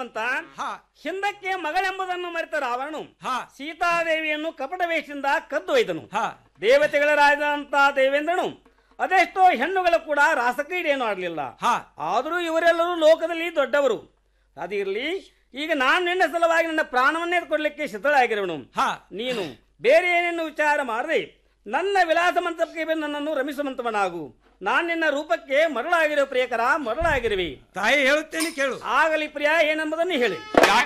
ಜಾಂಬವಂತ ಹಿಂದಕ್ಕೆ ಮಗಳೆಂಬುದನ್ನು ಮರೆತ ರಾವಣನು ಸೀತಾದೇವಿಯನ್ನು ಕಪಟ ವೇಷದಿಂದ ಕದ್ದು ಒಯ್ದನು ದೇವತೆಗಳ ರಾಜದಂತ ದೇವೇಂದ್ರನು ಅದೆಷ್ಟೋ ಹೆಣ್ಣುಗಳು ಕೂಡ ರಾಸಕ್ರೀಡೆಯನ್ನು ಆಡಲಿಲ್ಲ ಆದರೂ ಇವರೆಲ್ಲರೂ ಲೋಕದಲ್ಲಿ ದೊಡ್ಡವರು ಅದಿರಲಿ ಈಗ ನಾನು ನಿನ್ನ ಸಲುವಾಗಿ ನನ್ನ ಪ್ರಾಣವನ್ನೇ ಕೊಡ್ಲಿಕ್ಕೆ ಸಿದ್ಧಳಾಗಿರುವನು ನೀನು ಬೇರೆ ಏನೇನು ವಿಚಾರ ಮಾಡದೆ ನನ್ನ ವಿಲಾಸ ಮಂಟಪಕ್ಕೆ ಬಂದು ನನ್ನನ್ನು ರಮಿಸುವಂತವನಾಗು ನಾನು ನಿನ್ನ ರೂಪಕ್ಕೆ ಮರಳಾಗಿರೋ ಪ್ರಿಯಕರ ಮರಳಾಗಿರುವಿ ತಾಯಿ ಹೇಳುತ್ತೇನೆ ಕೇಳು ಆಗಲಿ ಪ್ರಿಯ ಏನೆಂಬುದನ್ನು ಹೇಳಿ